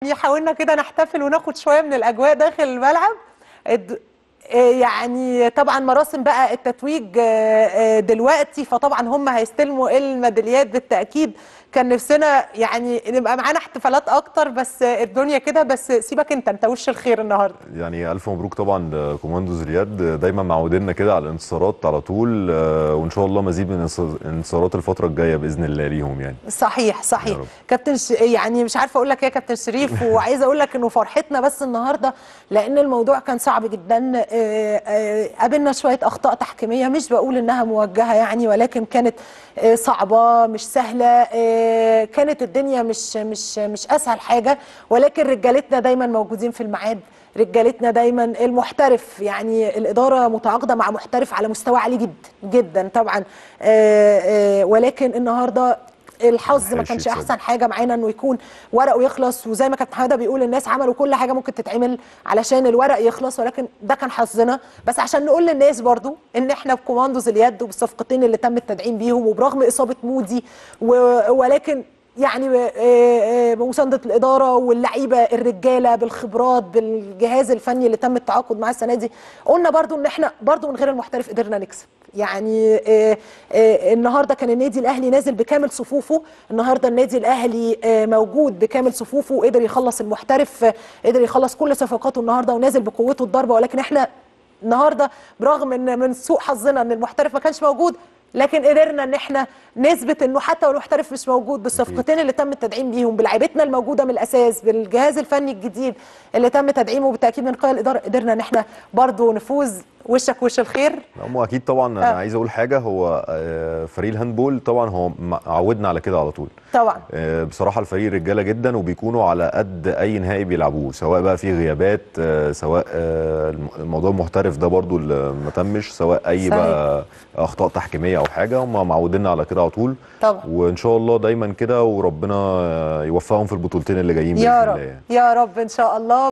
حاولنا كده نحتفل وناخد شويه من الاجواء داخل الملعب الد- آه، يعني طبعا مراسم بقى التتويج آه، آه، دلوقتي فطبعا هم هيستلموا الميداليات بالتاكيد كان نفسنا يعني نبقى معانا احتفالات اكتر بس الدنيا كده بس سيبك انت انت وش الخير النهارده يعني الف مبروك طبعا لكوماندوز رياض دايما معودينا كده على الانتصارات على طول آه، وان شاء الله مزيد من الانتصارات الفتره الجايه باذن الله ليهم يعني صحيح يا صحيح رب. كابتن ش... يعني مش عارفه اقول لك ايه يا كابتن شريف وعايزه اقول لك انه فرحتنا بس النهارده لان الموضوع كان صعب جدا آه، آه، قابلنا شويه اخطاء تحكيميه مش بقول انها موجهه يعني ولكن كانت آه، صعبه مش سهله آه، كانت الدنيا مش مش مش اسهل حاجه ولكن رجالتنا دايما موجودين في الميعاد رجالتنا دايما المحترف يعني الاداره متعاقده مع محترف على مستوى عالي جدا جدا طبعا آه، آه، ولكن النهارده الحظ ما ملحقش كانش يتصدق. احسن حاجه معانا انه يكون ورقه يخلص وزي ما كابتن حماده بيقول الناس عملوا كل حاجه ممكن تتعمل علشان الورق يخلص ولكن ده كان حظنا بس عشان نقول للناس برضو ان احنا بكوماندوز اليد وبالصفقتين اللي تم التدعيم بيهم وبرغم اصابه مودي و- ولكن يعني آه، آه، بمسانده الاداره واللعيبه الرجاله بالخبرات بالجهاز الفني اللي تم التعاقد معاه السنه دي قلنا برضو ان احنا برضو من غير المحترف قدرنا نكسب يعني آه، آه، النهارده كان النادي الاهلي نازل بكامل صفوفه النهارده النادي الاهلي آه، موجود بكامل صفوفه وقدر يخلص المحترف آه، قدر يخلص كل صفقاته النهارده ونازل بقوته الضربه ولكن احنا النهارده برغم ان من سوء حظنا ان المحترف ما كانش موجود لكن قدرنا ان احنا نثبت انه حتى والمحترف مش موجود بالصفقتين اللي تم التدعيم بيهم بلعيبتنا الموجوده من الاساس بالجهاز الفني الجديد اللي تم تدعيمه بالتاكيد من قبل الاداره قدرنا ان احنا برضه نفوز وشك وش الخير هم اكيد طبعا انا آه. عايز اقول حاجه هو آه، فريق الهاندبول طبعا هو عودنا على كده على طول طبعا آه، بصراحه الفريق رجاله جدا وبيكونوا على قد اي نهائي بيلعبوه سواء بقى في غيابات آه، سواء آه، الم- الموضوع المحترف ده برضو اللي ما تمش سواء اي صحيح. بقى اخطاء تحكيميه او حاجه هم معودينا على كده على طول طبعا وان شاء الله دايما كده وربنا آه، يوفقهم في البطولتين اللي جايين يا باذن رب الله يعني. يا رب ان شاء الله